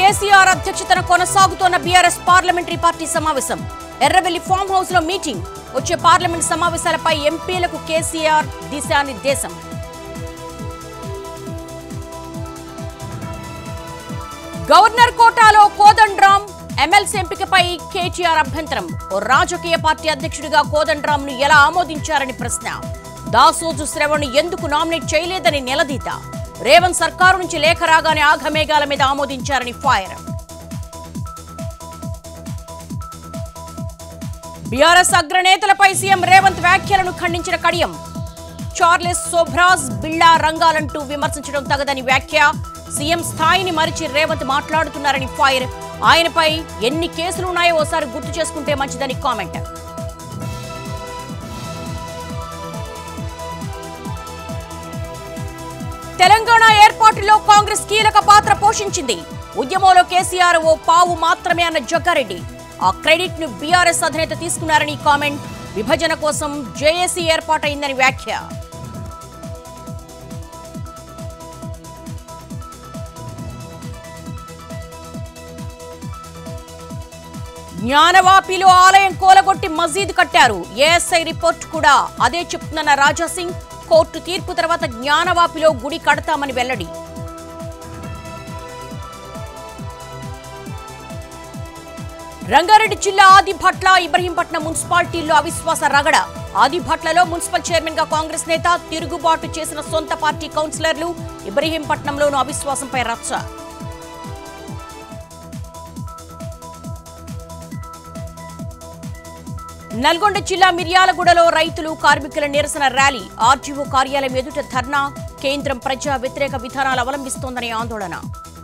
కేసీఆర్ అధ్యక్షతన కొనసాగుతోన్న BRS parliamentary party సమావేశం Erravelli farm house లో మీటింగ్ వచ్చే పార్లమెంట్ సమావేశాలపై ఎంపీలకు కేసీఆర్ దిశానిర్దేశం గవర్నర్ కోటాలో కోదండ్రామ్ ఎమ్మెల్సీ ఎంపికపై కేటీఆర్ అభ్యంతరం ఓ రాజకీయ పార్టీ అధ్యక్షుడిగా కోదండ్రామ్ ను ఎలా ఆమోదించారని ప్రశ్న దాసోజు శ్రవణ్ ఎందుకు నామినేట్ చేయలేదని నిలదీత రేవంత్ సర్కారు నుంచి లేఖ రాగానే ఆఘమేఘాల మీద ఆమోదించారని ఫైర్ బీఆర్ఎస్ అగ్రనేతలపై సీఎం రేవంత్ వ్యాఖ్యలను ఖండించిన కడియం చార్లెస్ సోభ్రాజ్ బిళ్ళా రంగాలంటూ విమర్శించడం తగదని వ్యాఖ్య సీఎం స్థాయిని మరిచి రేవంత్ మాట్లాడుతున్నారని ఫైర్ ఆయనపై ఎన్ని కేసులున్నాయో ఓసారి గుర్తు చేసుకుంటే మంచిదని కామెంట్ తెలంగాణ ఏర్పాటులో కాంగ్రెస్ కీలక పాత్ర పోషించింది ఉద్యమంలో కేసీఆర్ ఓ పావు మాత్రమే అన్న జగ్గారెడ్డి ఆ క్రెడిట్ ను బీఆర్ఎస్ అధినేత తీసుకున్నారని కామెంట్ విభజన కోసం జేఏసీ ఏర్పాటైందని వ్యాఖ్య జ్ఞానవాపిలో ఆలయం కూలగొట్టి మసీద్ కట్టారు ఏఎస్ఐ రిపోర్ట్ కూడా అదే చెప్తున్న రాజా సింగ్ కోర్టు తీర్పు తర్వాత జ్ఞానవాపిలో గుడి కడతామని వెల్లడి రంగారెడ్డి జిల్లా ఆదిభట్ల ఇబ్రహీంపట్నం మున్సిపాలిటీల్లో అవిశ్వాస రగడ ఆదిభట్లలో మున్సిపల్ చైర్మన్ గా కాంగ్రెస్ నేత తిరుగుబాటు చేసిన సొంత పార్టీ కౌన్సిలర్లు ఇబ్రహీంపట్నంలోనూ అవిశ్వాసంపై రచ్చ నల్గొండ జిల్లా మిర్యాలగూడలో రైతులు కార్మికుల నిరసన ర్యాలీ ఆర్టీఓ కార్యాలయం ఎదుట ధర్నా కేంద్రం ప్రజా వ్యతిరేక విధానాలు అవలంబిస్తోందని ఆందోళన